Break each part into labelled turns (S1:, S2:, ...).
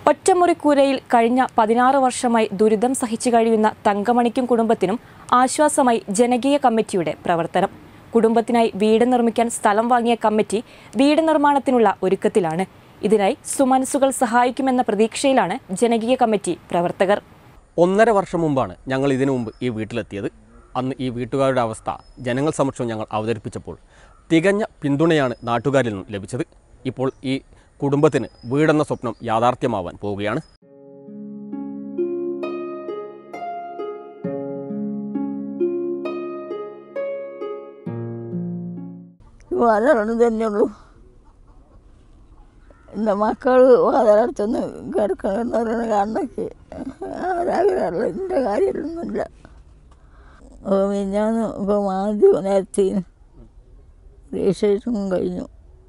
S1: ഒറ്റമുറിക്കൂരയിൽ കഴിഞ്ഞ പതിനാറ് വർഷമായി ദുരിതം സഹിച്ചു കഴിയുന്ന തങ്കമണിക്കും കുടുംബത്തിനും ആശ്വാസമായി ജനകീയ കമ്മിറ്റിയുടെ പ്രവർത്തനം കുടുംബത്തിനായി വീട് നിർമ്മിക്കാൻ സ്ഥലം വാങ്ങിയ കമ്മിറ്റി വീട് നിർമ്മാണത്തിനുള്ള ഒരുക്കത്തിലാണ് ഇതിനായി സുമനസുകൾ സഹായിക്കുമെന്ന പ്രതീക്ഷയിലാണ് ജനകീയ കമ്മിറ്റി പ്രവർത്തകർ
S2: ഒന്നര വർഷം മുമ്പാണ് ഞങ്ങൾ ഇതിനു മുമ്പ് ഈ വീട്ടിലെത്തിയത് അന്ന് ഈ വീട്ടുകാരുടെ അവസ്ഥ ജനങ്ങൾ സമക്ഷം ഞങ്ങൾ അവതരിപ്പിച്ചപ്പോൾ തികഞ്ഞ പിന്തുണയാണ് നാട്ടുകാരിൽ നിന്നും ലഭിച്ചത് ഇപ്പോൾ ഈ കുടുംബത്തിന് വീടെന്ന സ്വപ്നം യാഥാർത്ഥ്യമാവാൻ പോവുകയാണ്
S3: വാതിലാണ് തന്നെയുള്ളൂ എൻ്റെ മക്കൾ വാതിലടുത്തൊന്ന് കിടക്കണമെന്ന് പറയണ കാണൊക്കെ ആരാഗ്രഹമുള്ള എൻ്റെ കാര്യമൊന്നുമില്ല ഞാൻ ഇപ്പോൾ ആദ്യം നേരത്തെ രജിസ്ട്രേഷനും കഴിഞ്ഞു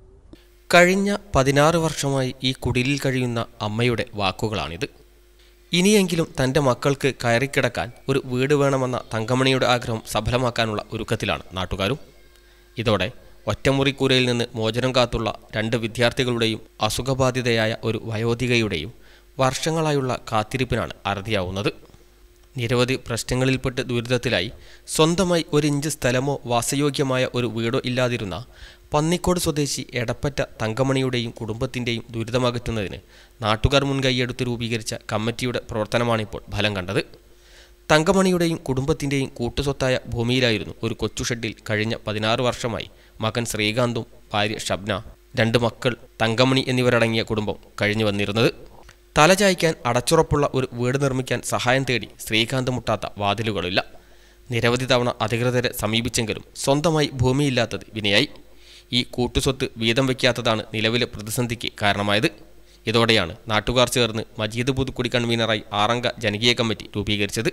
S4: കഴിഞ്ഞ പതിനാറ് വർഷമായി ഈ കുടിലിൽ കഴിയുന്ന അമ്മയുടെ വാക്കുകളാണിത് ഇനിയെങ്കിലും തൻ്റെ മക്കൾക്ക് കയറിക്കിടക്കാൻ ഒരു വീട് വേണമെന്ന തങ്കമണിയുടെ ആഗ്രഹം സഫലമാക്കാനുള്ള ഒരുക്കത്തിലാണ് നാട്ടുകാരും ഇതോടെ ഒറ്റമുറിക്കൂരയിൽ നിന്ന് മോചനം കാത്തുള്ള രണ്ട് വിദ്യാർത്ഥികളുടെയും അസുഖബാധിതയായ ഒരു വയോധികയുടെയും വർഷങ്ങളായുള്ള കാത്തിരിപ്പിനാണ് അറുതിയാവുന്നത് നിരവധി പ്രശ്നങ്ങളിൽപ്പെട്ട് ദുരിതത്തിലായി സ്വന്തമായി ഒരു ഇഞ്ച് സ്ഥലമോ വാസയോഗ്യമായ ഒരു വീടോ ഇല്ലാതിരുന്ന പന്നിക്കോട് സ്വദേശി എടപ്പറ്റ തങ്കമണിയുടെയും കുടുംബത്തിൻ്റെയും ദുരിതമകറ്റുന്നതിന് നാട്ടുകാർ മുൻകൈയെടുത്ത് രൂപീകരിച്ച കമ്മിറ്റിയുടെ പ്രവർത്തനമാണിപ്പോൾ ഫലം കണ്ടത് തങ്കമണിയുടെയും കുടുംബത്തിൻ്റെയും കൂട്ടുസ്വത്തായ ഭൂമിയിലായിരുന്നു ഒരു കൊച്ചു ഷെഡിൽ കഴിഞ്ഞ പതിനാറ് വർഷമായി മകൻ ശ്രീകാന്തും ഭാര്യ ഷബ്ന രണ്ട് മക്കൾ തങ്കമണി എന്നിവരടങ്ങിയ കുടുംബം കഴിഞ്ഞു വന്നിരുന്നത് തലചായ്ക്കാൻ അടച്ചുറപ്പുള്ള ഒരു വീട് നിർമ്മിക്കാൻ സഹായം തേടി ശ്രീകാന്ത് മുട്ടാത്ത വാതിലുകളില്ല നിരവധി തവണ അധികൃതരെ സമീപിച്ചെങ്കിലും സ്വന്തമായി ഭൂമിയില്ലാത്തത് വിനയായി ഈ കൂട്ടുസ്വത്ത് വീതം വയ്ക്കാത്തതാണ് നിലവിലെ പ്രതിസന്ധിക്ക് കാരണമായത് ഇതോടെയാണ് നാട്ടുകാർ ചേർന്ന് മജീദ് പുതുക്കുടി കൺവീനറായി ആറംഗ ജനകീയ കമ്മിറ്റി രൂപീകരിച്ചത്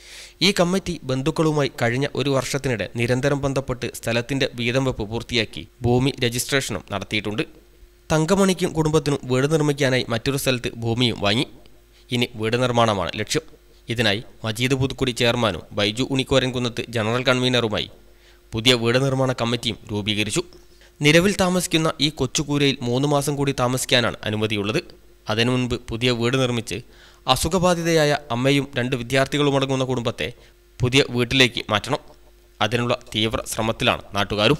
S4: ഈ കമ്മിറ്റി ബന്ധുക്കളുമായി കഴിഞ്ഞ ഒരു വർഷത്തിനിടെ നിരന്തരം ബന്ധപ്പെട്ട് സ്ഥലത്തിന്റെ വീതം വെപ്പ് പൂർത്തിയാക്കി ഭൂമി രജിസ്ട്രേഷനും നടത്തിയിട്ടുണ്ട് തങ്കമണിക്കും കുടുംബത്തിനും വീട് നിർമ്മിക്കാനായി മറ്റൊരു സ്ഥലത്ത് ഭൂമിയും വാങ്ങി ഇനി വീട് നിർമ്മാണമാണ് ലക്ഷ്യം ഇതിനായി മജീദ് പുതുക്കുടി ചെയർമാനും ബൈജു ഉണിക്കോരൻകുന്നത്ത് ജനറൽ കൺവീനറുമായി പുതിയ വീട് നിർമ്മാണ കമ്മിറ്റിയും രൂപീകരിച്ചു നിലവിൽ താമസിക്കുന്ന ഈ കൊച്ചുകൂരയിൽ മൂന്ന് മാസം കൂടി താമസിക്കാനാണ് അനുമതിയുള്ളത് അതിനു മുൻപ് പുതിയ വീട് നിർമ്മിച്ച് അസുഖബാധിതയായ അമ്മയും രണ്ട് വിദ്യാർത്ഥികളുമടങ്ങുന്ന കുടുംബത്തെ പുതിയ വീട്ടിലേക്ക് മാറ്റണം അതിനുള്ള തീവ്ര ശ്രമത്തിലാണ് നാട്ടുകാരും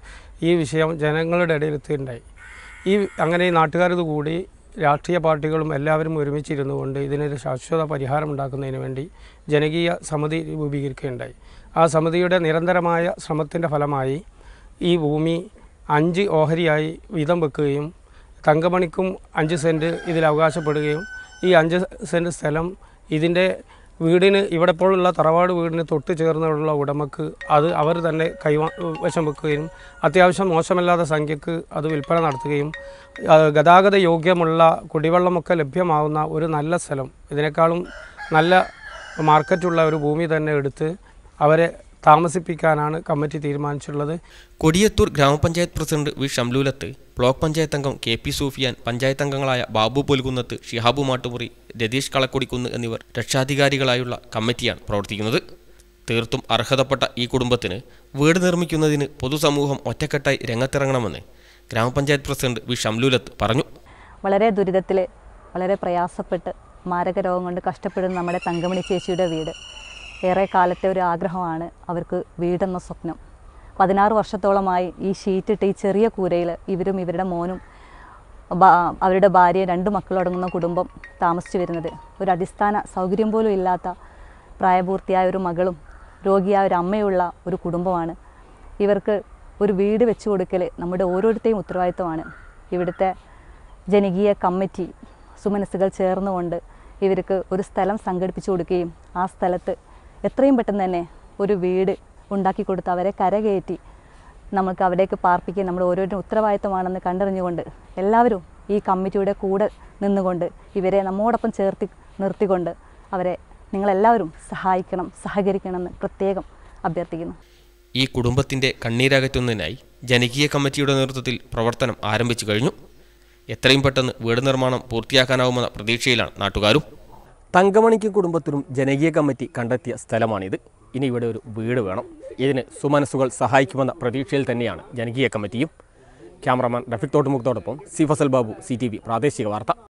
S5: ഈ വിഷയം ജനങ്ങളുടെ ഇടയിൽ എത്തുകയുണ്ടായി ഈ അങ്ങനെ ഈ നാട്ടുകാരത് കൂടി രാഷ്ട്രീയ പാർട്ടികളും എല്ലാവരും ഒരുമിച്ചിരുന്നു കൊണ്ട് ഇതിനൊരു ശാശ്വത പരിഹാരം ഉണ്ടാക്കുന്നതിന് വേണ്ടി ജനകീയ സമിതി രൂപീകരിക്കുകയുണ്ടായി ആ സമിതിയുടെ നിരന്തരമായ ശ്രമത്തിൻ്റെ ഫലമായി ഈ ഭൂമി അഞ്ച് ഓഹരിയായി വീതം വെക്കുകയും തങ്കമണിക്കും അഞ്ച് സെൻറ്റ് ഇതിൽ അവകാശപ്പെടുകയും ഈ അഞ്ച് സെൻറ്റ് സ്ഥലം ഇതിൻ്റെ വീടിന് ഇവിടെ ഇപ്പോഴുള്ള തറവാട് വീടിന് തൊട്ട് ചേർന്നുള്ള ഉടമക്ക് അത് അവർ തന്നെ കൈവാ വശം വെക്കുകയും അത്യാവശ്യം മോശമല്ലാത്ത സംഖ്യക്ക് അത് വിൽപ്പന നടത്തുകയും ആ, ഗതാഗത യോഗ്യമുള്ള കുടിവെള്ളമൊക്കെ ലഭ്യമാവുന്ന ഒരു നല്ല സ്ഥലം ഇതിനേക്കാളും നല്ല മാർക്കറ്റുള്ള ഒരു ഭൂമി തന്നെ എടുത്ത് അവരെ താമസിപ്പിക്കാനാണ് കമ്മിറ്റി തീരുമാനിച്ചിട്ടുള്ളത്
S4: കൊടിയത്തൂർ ഗ്രാമപഞ്ചായത്ത് president V Shamlulath block panchayat അംഗം കെ പി സൂഫിയാൻ പഞ്ചായത്ത് അംഗങ്ങളായ ബാബു പൊലുകുന്നത്ത് ഷിഹാബു മാട്ടുമുറി രതീഷ് കളക്കൊടിക്കുന്ന് എന്നിവർ രക്ഷാധികാരികളായുള്ള കമ്മിറ്റിയാണ് പ്രവർത്തിക്കുന്നത് തീർത്തും അർഹതപ്പെട്ട ഈ കുടുംബത്തിന് വീട് നിർമ്മിക്കുന്നതിന് പൊതുസമൂഹം ഒറ്റക്കെട്ടായി രംഗത്തിറങ്ങണമെന്ന് ഗ്രാമപഞ്ചായത്ത് പ്രസിഡന്റ് വി ഷംലൂലത്ത് പറഞ്ഞു
S6: വളരെ ദുരിതത്തിൽ വളരെ പ്രയാസപ്പെട്ട് മാരക രോഗം കൊണ്ട് കഷ്ടപ്പെടുന്ന നമ്മുടെ തങ്കമണി ചേച്ചിയുടെ വീട് ഏറെ കാലത്തെ ഒരു ആഗ്രഹമാണ് അവർക്ക് വീടെന്ന സ്വപ്നം പതിനാറ് വർഷത്തോളമായി ഈ ഷീറ്റിട്ട് ഈ ചെറിയ കൂരയിൽ ഇവരും ഇവരുടെ മോനും ബാ- അവരുടെ ഭാര്യ രണ്ട് മക്കളടങ്ങുന്ന കുടുംബം താമസിച്ചു വരുന്നത് ഒരു അടിസ്ഥാന സൗകര്യം പോലും ഇല്ലാത്ത പ്രായപൂർത്തിയായ ഒരു മകളും രോഗിയായ ഒരു അമ്മയുള്ള ഒരു കുടുംബമാണ് ഇവർക്ക് ഒരു വീട് വെച്ചു കൊടുക്കൽ നമ്മുടെ ഓരോരുത്തരെയും ഉത്തരവാദിത്തമാണ് ഇവിടുത്തെ ജനകീയ കമ്മിറ്റി സുമനസ്സുകൾ ചേർന്നുകൊണ്ട് ഇവർക്ക് ഒരു സ്ഥലം സംഘടിപ്പിച്ചു കൊടുക്കുകയും ആ സ്ഥലത്ത് എത്രയും പെട്ടെന്ന് തന്നെ ഒരു വീട് ഉണ്ടാക്കി കൊടുത്ത് അവരെ കരകയറ്റി നമുക്ക് അവിടേക്ക് പാർപ്പിക്കുക നമ്മുടെ ഓരോരുത്തരും ഉത്തരവാദിത്തമാണെന്ന് കണ്ടറിഞ്ഞുകൊണ്ട് എല്ലാവരും ഈ കമ്മിറ്റിയുടെ കൂടെ നിന്നുകൊണ്ട് ഇവരെ നമ്മോടൊപ്പം ചേർത്തി നിർത്തിക്കൊണ്ട് അവരെ നിങ്ങളെല്ലാവരും സഹായിക്കണം സഹകരിക്കണമെന്ന് പ്രത്യേകം അഭ്യർത്ഥിക്കുന്നു
S4: ഈ കുടുംബത്തിന്റെ കണ്ണീരകറ്റുന്നതിനായി ജനകീയ കമ്മിറ്റിയുടെ നേതൃത്വത്തിൽ പ്രവർത്തനം ആരംഭിച്ചു കഴിഞ്ഞു എത്രയും പെട്ടെന്ന് വീട് നിർമ്മാണം പൂർത്തിയാക്കാനാവുമെന്ന പ്രതീക്ഷയിലാണ് നാട്ടുകാരും
S2: തങ്കമണിക്കും കുടുംബത്തിനും ജനകീയ കമ്മിറ്റി കണ്ടെത്തിയ സ്ഥലമാണിത് ഇനി ഇവിടെ ഒരു വീട് വേണം ഇതിന് സുമനസ്സുകൾ സഹായിക്കുമെന്ന പ്രതീക്ഷയിൽ തന്നെയാണ് ജനകീയ കമ്മിറ്റിയും ക്യാമറമാൻ റഫീഖ് തോട്ടുമുഖത്തോടൊപ്പം C Fazal Babu C T V പ്രാദേശിക വാർത്ത